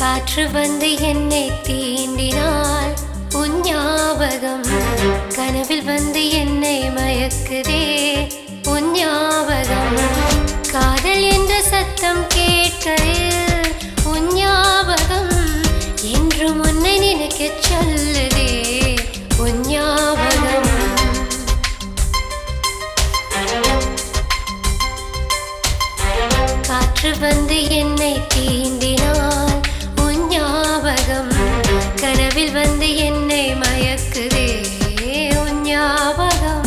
காற்று வந்து என்னை தீண்டினால் உன் ஞாபகம் கனவில் வந்து என்னை மயக்குதே உன் ஞாபகம் காதல் என்ற சத்தம் கேட்கையில் உன் ஞாபகம் என்று முன்னை நினைக்கச் சொல்லுதே உன் ஞாபகம் காற்று வந்து என்னை தீண்டினால் உன் ஞாபகம் கனவில் வந்து என்னை மயக்குதே உன் ஞாபகம்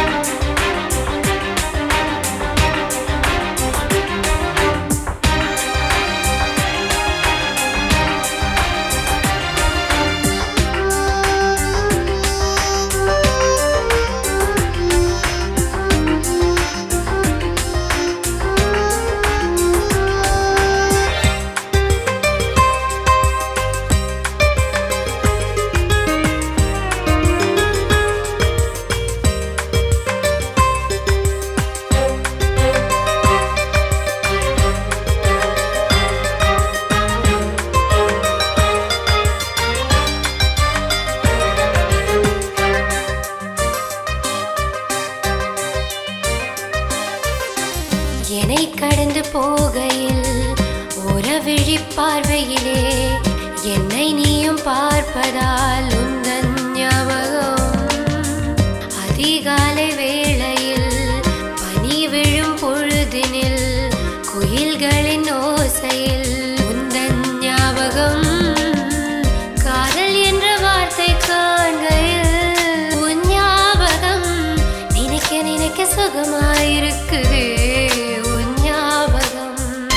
என்னை கடந்து போகையில் உறவிழி பார்வையிலே என்னை நீயும் பார்ப்பதால் உந்தன் ஞாபகம் அதிகாலை வேளையில் பனி விழும் பொழுதினில் குயில்களின் ஓசையில் உந்தன் ஞாபகம் காதல் என்ற வார்த்தை காண்கையில் உன் ஞாபகம் நினைக்க நினைக்க சுகமாயிருக்குதே உன் ஞாபகம்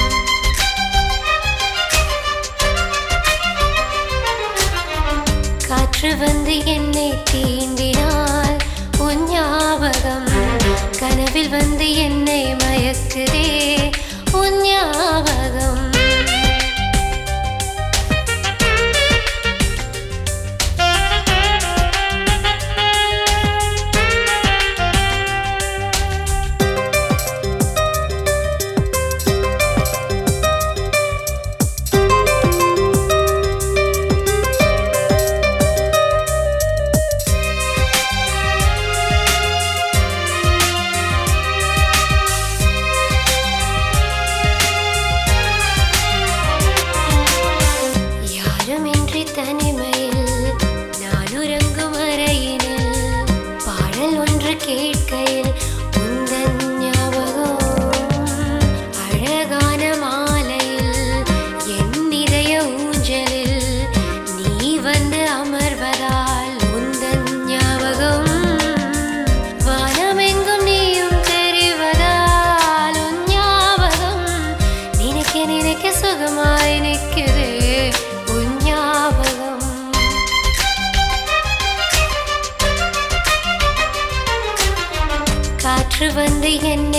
காற்று வந்து என்னை தீண்டினால் உன் ஞாபகம் கனவில் வந்து என்னை மயக்குதே உன் ஞாபகம் யாருமின்றி தனிமையில் நான் உறங்கும் அறையினில் பாடல் ஒன்று கேட்கையில் உந்தன் ஞாபகம் அழகான மாலையில் என் இதய ஊஞ்சலில் நீ வந்து அமர்வதால் உந்தன் ஞாபகம் வானமெங்கும் நீயும் தெரிவதால் உன் ஞாபகம் நினைக்க நினைக்க சுகமாய் நிற்குதே உன் ஞாபகம் காற்று வந்து என்னை